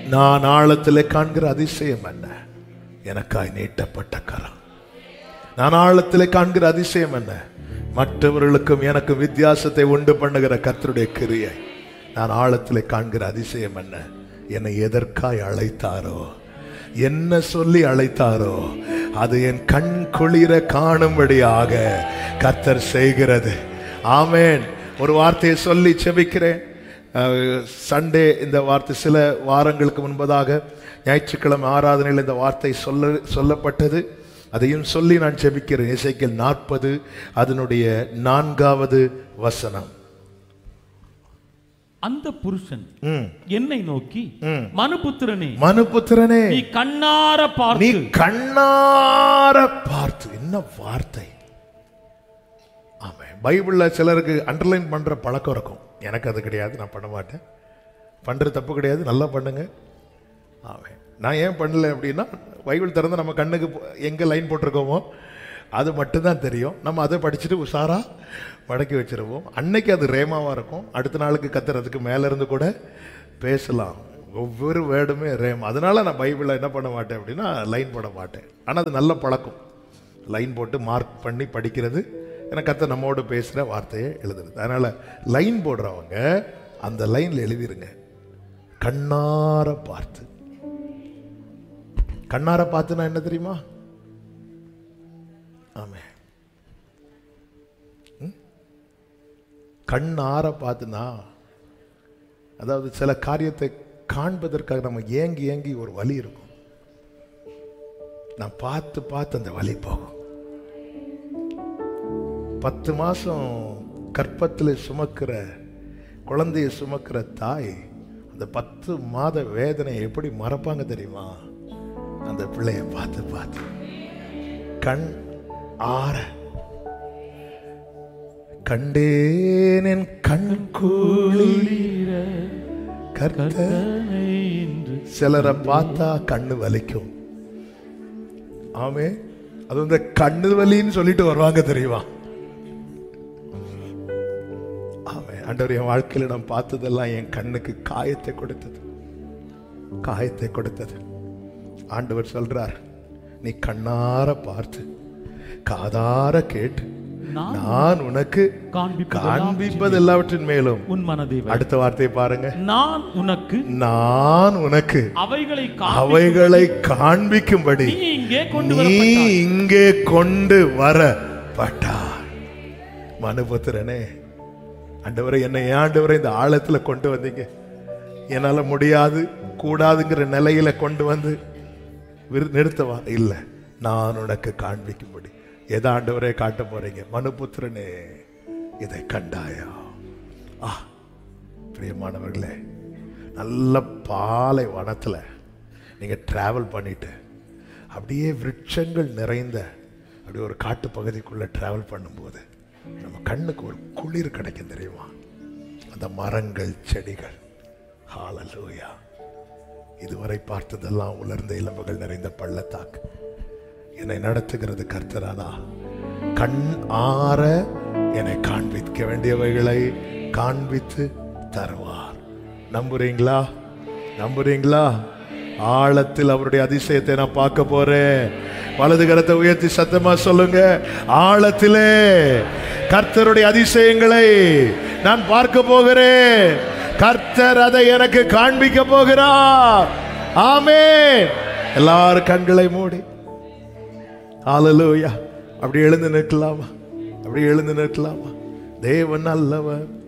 நான் ஆழத்திலே காண்கிற அதிசயம் என்ன எனக்காய் நீட்டப்பட்ட கரம் நான் ஆழத்திலே காண்கிற அதிசயம் என்ன மற்றவர்களுக்கும் எனக்கும் வித்தியாசத்தை உண்டு பண்ணுகிற கர்த்தருடைய கிரியை நான் ஆழத்திலே காண்கிற அதிசயம் என்ன என்னை எதற்காய் அழைத்தாரோ என்ன சொல்லி அழைத்தாரோ அது என் கண் குளிர காணும்படியாக கர்த்தர் செய்கிறது ஆமென் ஒரு வார்த்தையை சொல்லி செபிக்கிறேன் அஹ், சண்டே இந்த வார்த்தை சில வாரங்களுக்கு முன்பதாக ஞாயிற்றுக்கிழமை ஆராதனையில் இந்த வார்த்தை சொல்ல சொல்லப்பட்டது அதையும் சொல்லி நான் செபிக்கிறேன் இசைக்கல் நாற்பது அதனுடைய நான்காவது வசனம் அந்த புருஷன் ம். என்னை நோக்கி மனுபுத்திரனே மனுபுத்திரனே நீ கண்ணார நீ பார்த்து கண்ணார பார்த்து என்ன வார்த்தை ஆமா பைபிள்ல சிலருக்கு அண்டர்லைன் பண்ற பழக்கம் இருக்கும் எனக்கு அது கிடையாது நான் பண்ண மாட்டேன் பண்ற தப்பு கிடையாது நல்லா பண்ணுங்க ஆமே நான் ஏன் பண்ணல அப்படின்னா பைபிள் திறந்து நம்ம கண்ணுக்கு போ- எங்க லைன் போட்டிருக்கோமோ அது மட்டும்தான் தெரியும் நம்ம அதை படிச்சுட்டு உஷாரா மடக்கி வச்சிருவோம் அன்னைக்கு அது ரேமாவா இருக்கும் அடுத்த நாளுக்கு கத்துறதுக்கு மேல இருந்து கூட பேசலாம் ஒவ்வொரு வேர்டுமே ரேம் அதனால நான் பைபிளில் என்ன பண்ண மாட்டேன் அப்படின்னா லைன் போட மாட்டேன் ஆனால் அது நல்ல பழக்கம் லைன் போட்டு மார்க் பண்ணி படிக்கிறது எனக்கு கத்த நம்மோடு பேசுகிற வார்த்தையை எழுதுறது அதனால் லைன் போடுறவங்க அந்த லைனில் எழுதிருங்க கண்ணார பார்த்து கண்ணார பார்த்துனா என்ன தெரியுமா ஆமே ம்? கண்ணார பார்த்துனா அதாவது சில காரியத்தை காண்பதற்காக நம்ம ஏங்கி ஏங்கி ஒரு வலி இருக்கும் நான் பார்த்து பார்த்து அந்த வலி போகும் பத்து மாசம் கற்பத்தில் சுமக்கிற குழந்தையை சுமக்கிற தாய் அந்த பத்து மாத வேதனை எப்படி மறப்பாங்க தெரியுமா அந்த பிள்ளைய பார்த்து பார்த்து கண் ஆற கண்டேன் என் கண் குளிர கர்த்தர் என்று சிலரை பார்த்தா கண்ணு வலிக்கும் ஆமே அது வந்து கண்ணு வலின்னு சொல்லிட்டு வருவாங்க தெரியுமா ஆமே ஆண்டவர் என் வாழ்க்கையில நான் பார்த்ததெல்லாம் என் கண்ணுக்கு காயத்தை கொடுத்தது காயத்தை கொடுத்தது ஆண்டவர் சொல்றார் நீ கண்ணார பார்த்து காதார கேட்டு நான் நான் உனக்கு காண்பிப்பதெல்லாம் காண்பிப்பது எல்லாவற்றின் மேலும் உன் மனதை வை. அடுத்த வார்த்தையை பாருங்க நான் உனக்கு நான் உனக்கு அவைகளை அவைகளை காண்பிக்கும்படி நீ இங்கே கொண்டு நீ வரப்பட்டாய். இங்கே கொண்டு வரப்பட்டார் மனுபுத்திரனே ஆண்டவரை என்னை ஏன் ஆண்டவரை இந்த ஆழத்துல கொண்டு வந்தீங்க என்னால முடியாது கூடாதுங்கிற நிலையில கொண்டு வந்து விரு- நிறுத்தவா இல்ல நான் உனக்கு காண்பிக்கும்படி எதை ஆண்டவரே காட்ட போறீங்க மனுபுத்திரனே இதை கண்டாயா ஆ பிரியமானவர்களே நல்ல பாலை வனத்துல நீங்க டிராவல் பண்ணிட்டு அப்படியே விருட்சங்கள் நிறைந்த அப்படி ஒரு காட்டு பகுதிக்குள்ள டிராவல் பண்ணும்போது நம்ம கண்ணுக்கு ஒரு குளிர் கிடைக்கும் தெரியுமா அந்த மரங்கள் செடிகள் ஹாலலூயா இதுவரை பார்த்ததெல்லாம் உலர்ந்த இளம்புகள் நிறைந்த பள்ளத்தாக்கு என்னை நடத்துகிறது கர்த்தரானா கண் ஆற என்னை காண்பிக்க வேண்டியவைகளை காண்பித்து தருவார் நம்புறீங்களா நம்புறீங்களா ஆழத்தில் அவருடைய அதிசயத்தை நான் பார்க்க போறேன் வலது கரத்தை உயர்த்தி சத்தமா சொல்லுங்க ஆழத்திலே கர்த்தருடைய அதிசயங்களை நான் பார்க்க போகிறேன் கர்த்தர் அதை எனக்கு காண்பிக்க போகிறார் ஆமே எல்லாரும் கண்களை மூடி ஹalleluya அப்படி எழுந்து நிற்கலாமா அப்படி எழுந்து நிற்கலாமா தேவன் நல்லவர்